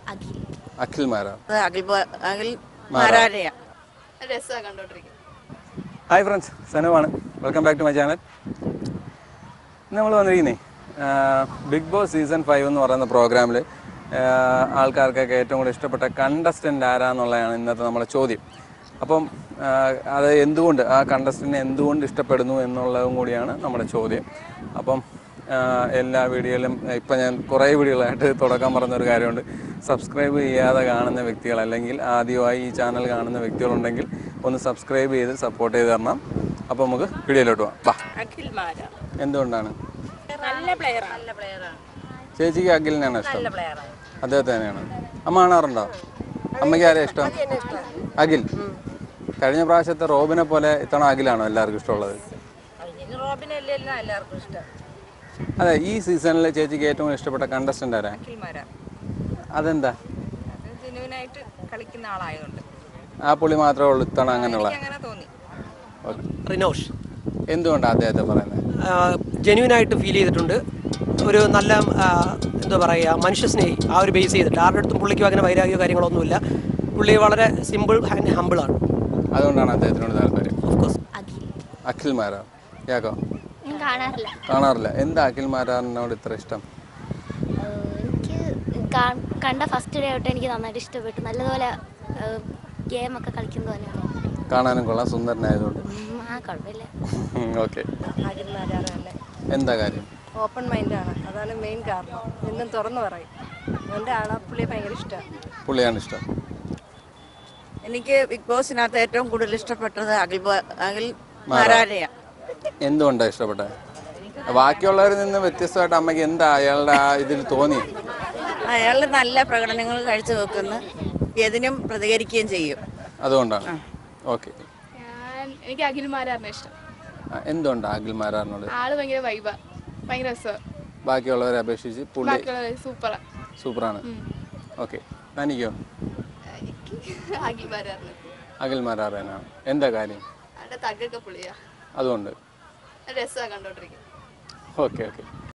അഖിൽ അഖിൽ മാരാർ അത് അഖിൽ ബ- അഖിൽ മാരാരെയാ രസമാണ് കണ്ടോണ്ടിരിക്കും ഹായ് ഫ്രണ്ട്സ് സനുവാണ് welcome back to my channel നമ്മൾ വന്നിരിക്കുന്നേ ബിഗ് ബോസ് സീസൺ ഫൈവ് എന്ന് പറയുന്ന പ്രോഗ്രാമിൽ ആൾക്കാർക്കൊക്കെ ഏറ്റവും കൂടുതൽ ഇഷ്ടപ്പെട്ട കണ്ടസ്റ്റൻ്റ് ആരാന്നുള്ളതാണ് ഇന്നത്തെ നമ്മുടെ ചോദ്യം അപ്പം ആ, അത് എന്തുകൊണ്ട് ആ കണ്ടസ്റ്റൻറ്റിനെ എന്തുകൊണ്ട് ഇഷ്ടപ്പെടുന്നു എന്നുള്ളതും കൂടിയാണ് നമ്മുടെ ചോദ്യം അപ്പം ആ, എല്ലാ വീഡിയോയിലും ഇപ്പം ഞാൻ കുറേ വീഡിയോകളായിട്ട് തുടക്കം പറഞ്ഞൊരു കാര്യമുണ്ട് സബ്സ്ക്രൈബ് ചെയ്യാതെ കാണുന്ന വ്യക്തികൾ അല്ലെങ്കിൽ ആദ്യമായി ഈ ചാനൽ കാണുന്ന വ്യക്തികളുണ്ടെങ്കിൽ ഒന്ന് സബ്സ്ക്രൈബ് ചെയ്ത് സപ്പോർട്ട് ചെയ്ത് തരണം അപ്പോൾ നമുക്ക് വീഡിയോയിലോട്ട് പോകാം വാ അഖിൽ മാരാ എന്തുകൊണ്ടാണ് നല്ല പ്ലെയറാണ് നല്ല പ്ലെയറാണ് ചേച്ചിക്ക് അഖിലിനാണ് ഇഷ്ടം നല്ല പ്ലെയറാണ് അദ്ദേഹത്തെ തന്നെയാണ് അമ്മ കാണാറുണ്ടോ അമ്മയ്ക്ക് ആരെയാ ഇഷ്ടം അഖിൽ കഴിഞ്ഞ പ്രാവശ്യത്തെ റോബിനെ പോലെ ഇത്തവണ അഖിലാണോ എല്ലാവർക്കും ഇഷ്ടമുള്ളത് അതിന് റോബിനല്ലേ എല്ലാവർക്കും ഇഷ്ടം അതെ ഈ സീസണിൽ ചേച്ചിക്ക് ഏറ്റവും കൂടുതൽ ഇഷ്ടപ്പെട്ട കണ്ടസ്റ്റൻ്റ് ആരാ അഖിൽ മാരാ അതെന്താ അത് ജെനുവിനായിട്ട് കളിക്കുന്ന ആളായതുകൊണ്ട് ആ പുള്ളി മാത്രമേ ഉള്ളൂ ഇത്തവണ അങ്ങനെയുള്ള അങ്ങനെ തോന്നി ഓക്കെ റിനോഷ് എന്തുകൊണ്ടാണ് അദ്ദേഹത്തെ പറയുന്നത് ജെന്യൂനായിട്ട് ഫീൽ ചെയ്തിട്ടുണ്ട് ഒരു നല്ല ആ, എന്താ പറയുക മനുഷ്യസ്നേഹി ആ ഒരു ബേസ് ചെയ്തിട്ട് ആരുടെ അടുത്തും പുള്ളിക്കും അങ്ങനെ വൈരാഗ്യമോ കാര്യങ്ങളൊന്നുമില്ല പുള്ളി വളരെ സിമ്പിൾ ആൻഡ് ഹമ്പിളാണ് അതുകൊണ്ടാണ് അദ്ദേഹത്തിനോട് താല്പര്യം ഓഫ് കോഴ്സ് അഖിൽ അഖിൽ മാരാർ യാക്കോ ഞാൻ കാണാറില്ല കാണാറില്ല എന്താ അഖിൽ മാരാറിനോട് ഇത്ര ഇഷ്ടം ഏഹ് എനിക്ക് കാ- കണ്ട ഫസ്റ്റ് ഡേ തൊട്ട് എനിക്ക് നന്നായിട്ട് ഇഷ്ടപ്പെട്ടു നല്ലതുപോലെ ഗെയിമൊക്കെ കളിക്കുന്ന പോലെയാണ് കാണാനും കൊള്ളാം സുന്ദരനായതുകൊണ്ട് ഉം, ആ കുഴപ്പമില്ല ഓക്കെ അഖിൽ മാരാറല്ലേ എന്താ കാര്യം ഓപ്പൺ മൈൻഡാണ് അതാണ് മെയിൻ കാരണം എന്നും തുറന്നു പറയും അതുകൊണ്ട് ആളാ പുള്ളിയെ ഭയങ്കര ഇഷ്ടമാണ് പുള്ളിയാണ് ഇഷ്ടം എനിക്ക് ബിഗ് ബോസിനകത്ത് ഏറ്റവും കൂടുതൽ ഇഷ്ടപ്പെട്ടത് അഖിൽ ബ- അഖിൽ മാരാരെയാ എന്തുകൊണ്ടാണ് ഇഷ്ടപ്പെട്ടത് ബാക്കിയുള്ളവരിൽ നിന്ന് വ്യത്യസ്തമായിട്ട് അമ്മയ്ക്ക് എന്താ അയാളുടെ ആ ഇതിൽ തോന്നി അയാൾ നല്ല പ്രകടനങ്ങൾ കാഴ്ചവെക്കുന്നു എതിനും പ്രതികരിക്കുകയും ചെയ്യും അതുകൊണ്ടാണ് ഓക്കെ ഞാൻ എനിക്ക് അഖിൽമാരാറിനെ ഇഷ്ടം എന്തുകൊണ്ടാണ് അഖിൽ മാരാറിനോട് ആള് ഭയങ്കര വൈബ ഭയങ്കര രസമാണ് ബാക്കിയുള്ളവരെ അപേക്ഷിച്ച് പുള്ളി ബാക്കിയുള്ള സൂപ്പറാ സൂപ്പറാണ് ഓക്കെ തനിക്കോ അഖിൽമാരാറിന് അഖിൽ മാരാറിനാണ് എന്താ കാര്യം അവിടെ തകൊക്കെ പുള്ളിയാ അതുകൊണ്ട് രസമാണ് കണ്ടോണ്ടിരിക്കും ഓക്കെ ഓക്കെ